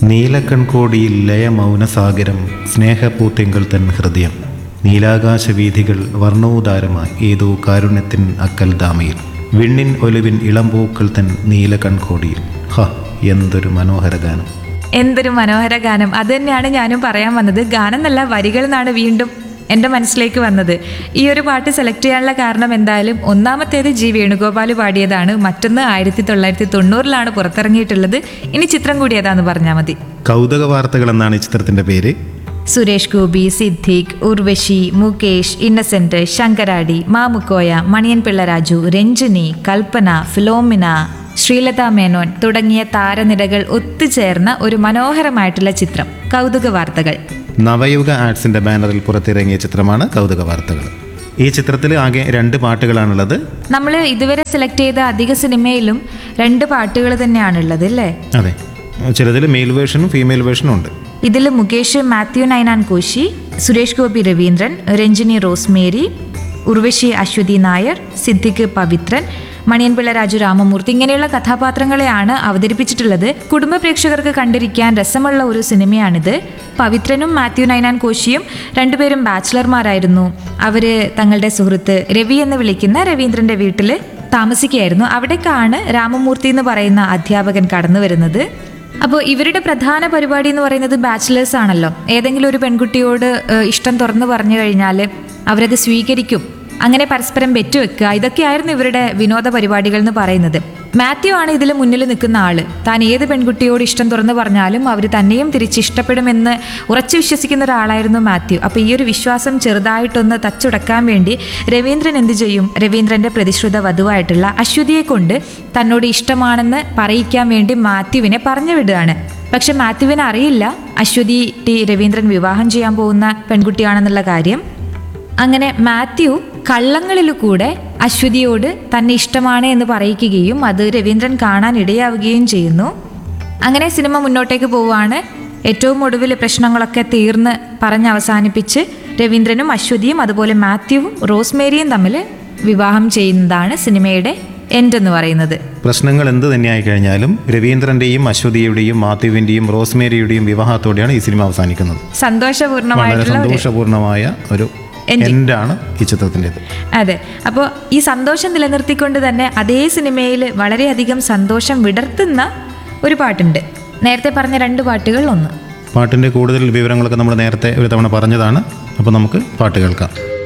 നീലക്കൺകോടിയിൽ ലയ മൗനസാഗരം സ്നേഹപൂത്തിങ്കൾ തൻ ഹൃദയം നീലാകാശവീഥികൾ വർണ്ണോദാരമായി ഏതോ കാരുണ്യത്തിൻ അക്കൽ ദാമയിൽ വിണ്ണിൻ ഒലിവിൻ ഇളംപൂക്കൾ തൻ നീലക്കൺകോടിയിൽ ഹ എന്തൊരു മനോഹര ഗാനം എന്തൊരു മനോഹര ഗാനം അത് തന്നെയാണ് ഞാനും പറയാൻ വന്നത് ഗാനം എന്നല്ല വരികൾ എന്നാണ് വീണ്ടും എൻ്റെ മനസ്സിലേക്ക് വന്നത് ഈ ഒരു പാട്ട് സെലക്ട് ചെയ്യാനുള്ള കാരണം എന്തായാലും ഒന്നാമത്തേത് ജി വേണുഗോപാൽ പാടിയതാണ് മറ്റൊന്ന് ആയിരത്തി തൊള്ളായിരത്തി തൊണ്ണൂറിലാണ് പുറത്തിറങ്ങിയിട്ടുള്ളത് ഇനി ചിത്രം കൂടി ഏതാന്ന് പറഞ്ഞാൽ മതി കൗതുക വാർത്തകൾ എന്നാണ് ഈ ചിത്രത്തിൻ്റെ പേര് സുരേഷ് ഗോപി സിദ്ദീഖ് ഉർവശി മുകേഷ് ഇന്നസെന്റ് ശങ്കരാടി മാമുക്കോയ മണിയൻ പിള്ള രാജു രഞ്ജിനി കൽപ്പന ഫിലോമിന ശ്രീലത മേനോൻ തുടങ്ങിയ താരനിരകൾ ഒത്തുചേർന്ന ഒരു മനോഹരമായിട്ടുള്ള ചിത്രം കൗതുക വാർത്തകൾ നവയുഗ ആർട്സിൻ്റെ ബാനറിൽ പുറത്തിറങ്ങിയ ചിത്രമാണ് കൗതുക വാർത്തകൾ ഈ ചിത്രത്തിൽ ആകെ രണ്ട് പാട്ടുകളാണുള്ളത് നമ്മൾ ഇതുവരെ സെലക്ട് ചെയ്ത അധിക സിനിമയിലും രണ്ട് പാട്ടുകൾ തന്നെയാണുള്ളത് അല്ലേ അതെ ചിലതിൽ മെയിൽ വേർഷനും ഫീമെയിൽ വേർഷനും ഉണ്ട് ഇതിൽ മുകേഷ് മാത്യു നൈനാൻ കോശി സുരേഷ് ഗോപി രവീന്ദ്രൻ രഞ്ജിനി റോസ്മേരി ഉർവശി അശ്വതി നായർ സിദ്ദിഖ് പവിത്രൻ മണിയൻപിള്ള രാജു രാമമൂർത്തി ഇങ്ങനെയുള്ള കഥാപാത്രങ്ങളെയാണ് അവതരിപ്പിച്ചിട്ടുള്ളത് കുടുംബ പ്രേക്ഷകർക്ക് കണ്ടിരിക്കാൻ രസമുള്ള ഒരു സിനിമയാണിത് പവിത്രനും മാത്യു നൈനാൻ കോശിയും രണ്ടുപേരും ബാച്ചിലർമാരായിരുന്നു അവര് തങ്ങളുടെ സുഹൃത്ത് രവി എന്ന് വിളിക്കുന്ന രവീന്ദ്രന്റെ വീട്ടിൽ താമസിക്കുകയായിരുന്നു അവിടേക്കാണ് രാമമൂർത്തി എന്ന് പറയുന്ന അധ്യാപകൻ കടന്നു വരുന്നത് അപ്പോൾ ഇവരുടെ പ്രധാന പരിപാടി എന്ന് പറയുന്നത് ബാച്ചിലേഴ്സ് ആണല്ലോ ഏതെങ്കിലും ഒരു പെൺകുട്ടിയോട് ഏഹ്, ഇഷ്ടം തുറന്നു പറഞ്ഞു കഴിഞ്ഞാൽ അവരത് സ്വീകരിക്കും അങ്ങനെ പരസ്പരം വെറ്റുവെക്കുക ഇതൊക്കെയായിരുന്നു ഇവരുടെ വിനോദ പരിപാടികൾ എന്ന് പറയുന്നത് മാത്യു ആണ് ഇതിൽ മുന്നിൽ നിൽക്കുന്ന ആള് താൻ ഏത് പെൺകുട്ടിയോട് ഇഷ്ടം തുറന്നു പറഞ്ഞാലും അവർ തന്നെയും തിരിച്ച് ഇഷ്ടപ്പെടുമെന്ന് ഉറച്ചു വിശ്വസിക്കുന്ന ഒരാളായിരുന്നു മാത്യു അപ്പോൾ ഈ ഒരു വിശ്വാസം ചെറുതായിട്ടൊന്ന് തച്ചുടക്കാൻ വേണ്ടി രവീന്ദ്രൻ എന്ത് ചെയ്യും രവീന്ദ്രന്റെ പ്രതിശ്രുത വധുവായിട്ടുള്ള അശ്വതിയെ കൊണ്ട് തന്നോട് ഇഷ്ടമാണെന്ന് പറയിക്കാൻ വേണ്ടി മാത്യുവിനെ പറഞ്ഞു വിടുകയാണ് പക്ഷെ മാത്യുവിന് അറിയില്ല അശ്വതി ടി രവീന്ദ്രൻ വിവാഹം ചെയ്യാൻ പോകുന്ന പെൺകുട്ടിയാണെന്നുള്ള കാര്യം അങ്ങനെ മാത്യു കള്ളങ്ങളിൽ കൂടെ അശ്വതിയോട് തന്നെ ഇഷ്ടമാണ് എന്ന് പറയിക്കുകയും അത് രവീന്ദ്രൻ കാണാൻ ഇടയാവുകയും ചെയ്യുന്നു അങ്ങനെ സിനിമ മുന്നോട്ടേക്ക് പോവുകയാണ് ഏറ്റവും ഒടുവിൽ പ്രശ്നങ്ങളൊക്കെ തീർന്ന് പറഞ്ഞ് അവസാനിപ്പിച്ച് രവീന്ദ്രനും അശ്വതിയും അതുപോലെ മാത്യുവും റോസ്മേരിയും തമ്മിൽ വിവാഹം ചെയ്യുന്നതാണ് സിനിമയുടെ എൻഡ് എന്ന് പറയുന്നത് പ്രശ്നങ്ങൾ എന്ത് തന്നെയായി കഴിഞ്ഞാലും രവീന്ദ്രന്റെയും അശ്വതിയുടെയും മാത്യുവിന്റെയും റോസ്മേരിയുടെയും വിവാഹത്തോടെയാണ് ഈ സിനിമ അവസാനിക്കുന്നത് വളരെ സന്തോഷപൂർണ്ണമായിട്ടുള്ള ഒരു സന്തോഷപൂർണമായ ഒരു എൻഡാണ് ഈ ചിത്രത്തിൻ്റെത് അതെ അപ്പോൾ ഈ സന്തോഷം നിലനിർത്തിക്കൊണ്ട് തന്നെ അതേ സിനിമയിൽ വളരെയധികം സന്തോഷം വിടർത്തുന്ന ഒരു പാട്ടുണ്ട് നേരത്തെ പറഞ്ഞ രണ്ട് പാട്ടുകൾ ഒന്ന് പാട്ടിൻ്റെ കൂടുതൽ വിവരങ്ങളൊക്കെ നമ്മൾ നേരത്തെ ഒരു തവണ പറഞ്ഞതാണ് അപ്പോൾ നമുക്ക് പാട്ട് കേൾക്കാം